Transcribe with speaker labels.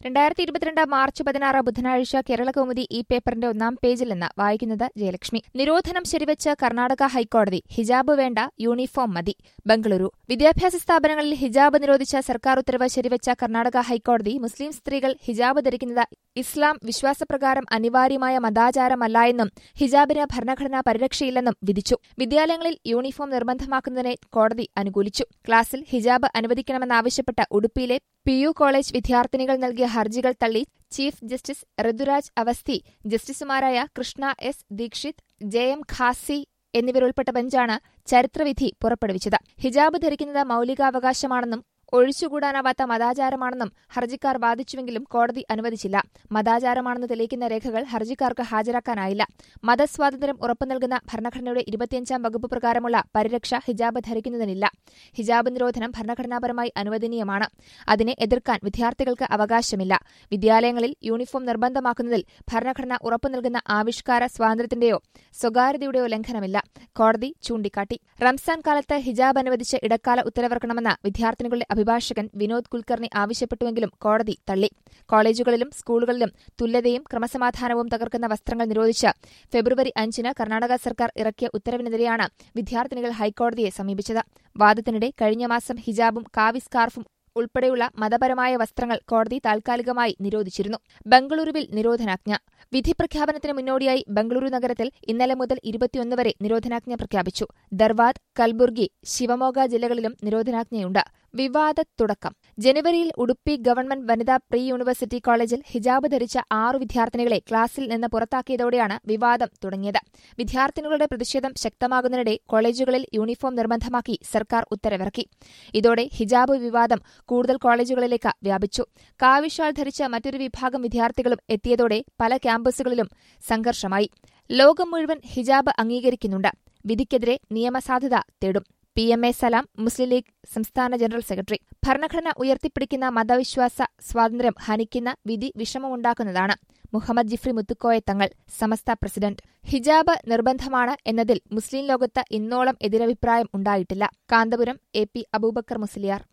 Speaker 1: രണ്ടായിരത്തി ഇരുപത്തിരണ്ട് മാർച്ച് പതിനാറ് ബുധനാഴ്ച കേരളകൗമുദി ഈ പേപ്പറിന്റെ ഒന്നാം പേജിൽ നിന്ന് വായിക്കുന്നത് ജയലക്ഷ്മി നിരോധനം ശരിവച്ച് കർണാടക ഹൈക്കോടതി ഹിജാബ് വേണ്ട യൂണിഫോം മതി ബംഗളൂരു വിദ്യാഭ്യാസ സ്ഥാപനങ്ങളിൽ ഹിജാബ് നിരോധിച്ച സർക്കാർ ഉത്തരവ് ശരിവച്ച കർണാടക ഹൈക്കോടതി മുസ്ലിം സ്ത്രീകൾ ഹിജാബ് ധരിക്കുന്നത് ഇസ്ലാം വിശ്വാസപ്രകാരം അനിവാര്യമായ മതാചാരമല്ല എന്നും ഹിജാബിന് ഭരണഘടനാ പരിരക്ഷയില്ലെന്നും വിധിച്ചു വിദ്യാലയങ്ങളിൽ യൂണിഫോം നിർബന്ധമാക്കുന്നതിനെ കോടതി അനുകൂലിച്ചു ക്ലാസിൽ ഹിജാബ് അനുവദിക്കണമെന്നാവശ്യപ്പെട്ട ഉടുപ്പിയിലെ പി യു കോളേജ് വിദ്യാർത്ഥിനികൾ നൽകിയ ഹർജികൾ തള്ളി ചീഫ് ജസ്റ്റിസ് ഋതുരാജ് അവസ്ഥി ജസ്റ്റിസുമാരായ Krishna S Dixit J M Khazi എന്നിവരുൾപ്പെട്ട ബെഞ്ചാണ് ചരിത്രവിധി പുറപ്പെടുവിച്ചത് ഹിജാബ് ധരിക്കുന്നത് മൌലികാവകാശമാണെന്നും ഒഴിച്ചുകൂടാനാവാത്ത മതാചാരമാണെന്നും ഹർജിക്കാർ വാദിച്ചുവെങ്കിലും കോടതി അനുവദിച്ചില്ല മതാചാരമാണെന്ന് തെളിയിക്കുന്ന രേഖകൾ ഹർജിക്കാർക്ക് ഹാജരാക്കാനായില്ല മതസ്വാതന്ത്ര്യം ഉറപ്പു നൽകുന്ന ഭരണഘടനയുടെ ഇരുപത്തിയഞ്ചാം വകുപ്പ് പ്രകാരമുള്ള പരിരക്ഷ ഹിജാബ് ധരിക്കുന്നതിനില്ല ഹിജാബ് നിരോധനം ഭരണഘടനാപരമായി അനുവദനീയമാണ് അതിനെ എതിർക്കാൻ വിദ്യാർത്ഥികൾക്ക് അവകാശമില്ല വിദ്യാലയങ്ങളിൽ യൂണിഫോം നിർബന്ധമാക്കുന്നതിൽ ഭരണഘടന ഉറപ്പു നൽകുന്ന ആവിഷ്കാര സ്വാതന്ത്ര്യത്തിന്റെയോ സ്വകാര്യതയുടെയോ ലംഘനമില്ല കോടതി ചൂണ്ടിക്കാട്ടി റംസാൻ കാലത്ത് ഹിജാബ് അനുവദിച്ച് ഇടക്കാല ഉത്തരവിറക്കണമെന്ന് വിദ്യാർത്ഥിനികളുടെ അഭിഭാഷകൻ വിനോദ് കുൽക്കർണി ആവശ്യപ്പെട്ടുവെങ്കിലും കോടതി തള്ളി കോളേജുകളിലും സ്കൂളുകളിലും തുല്യതയും ക്രമസമാധാനവും തകർക്കുന്ന വസ്ത്രങ്ങൾ നിരോധിച്ച് ഫെബ്രുവരി അഞ്ചിന് കർണാടക സർക്കാർ ഇറക്കിയ ഉത്തരവിനെതിരെയാണ് വിദ്യാർത്ഥിനികൾ ഹൈക്കോടതിയെ സമീപിച്ചത് വാദത്തിനിടെ കഴിഞ്ഞ മാസം ഹിജാബും കാവി സ്കാർഫും ഉൾപ്പെടെയുള്ള മതപരമായ വസ്ത്രങ്ങൾ കോടതി താൽക്കാലികമായി നിരോധിച്ചിരുന്നു ബംഗളൂരുവിൽ നിരോധനാജ്ഞ വിധി പ്രഖ്യാപനത്തിന് മുന്നോടിയായി ബംഗളൂരു നഗരത്തിൽ ഇന്നലെ മുതൽ ഇരുപത്തിയൊന്ന് വരെ നിരോധനാജ്ഞ പ്രഖ്യാപിച്ചു ദർവാദ് കൽബുർഗി ശിവമോഗ ജില്ലകളിലും നിരോധനാജ്ഞയുണ്ട് വിവാദ തുടക്കം ജനുവരിയിൽ ഉടുപ്പി ഗവൺമെന്റ് വനിതാ പ്രീ യൂണിവേഴ്സിറ്റി കോളേജിൽ ഹിജാബ് ധരിച്ച ആറു വിദ്യാർത്ഥിനികളെ ക്ലാസിൽ നിന്ന് പുറത്താക്കിയതോടെയാണ് വിവാദം തുടങ്ങിയത് വിദ്യാർത്ഥിനികളുടെ പ്രതിഷേധം ശക്തമാകുന്നതിനിടെ കോളേജുകളിൽ യൂണിഫോം നിർബന്ധമാക്കി സർക്കാർ ഉത്തരവിറക്കി ഇതോടെ ഹിജാബ് വിവാദം കൂടുതൽ കോളേജുകളിലേക്ക് വ്യാപിച്ചു കാവിഷാൾ ധരിച്ച മറ്റൊരു വിഭാഗം വിദ്യാർത്ഥികളും എത്തിയതോടെ പല ക്യാമ്പസുകളിലും സംഘർഷമായി ലോകം മുഴുവൻ ഹിജാബ് അംഗീകരിക്കുന്നുണ്ട് വിധിക്കെതിരെ നിയമസാധുത തേടും P M A Salam Muslim League സംസ്ഥാന ജനറൽ സെക്രട്ടറി ഭരണഘടന ഉയർത്തിപ്പിടിക്കുന്ന മതവിശ്വാസ സ്വാതന്ത്ര്യം ഹനിക്കുന്ന വിധി വിഷമമുണ്ടാക്കുന്നതാണ് മുഹമ്മദ് ജിഫ്രി മുത്തുക്കോയ തങ്ങൾ സമസ്ത പ്രസിഡന്റ് ഹിജാബ് നിർബന്ധമാണ് എന്നതിൽ മുസ്ലിം ലോകത്ത് ഇന്നോളം എതിരഭിപ്രായം ഉണ്ടായിട്ടില്ല കാന്തപുരം എ പി അബൂബക്കർ മുസ്ലിയാർ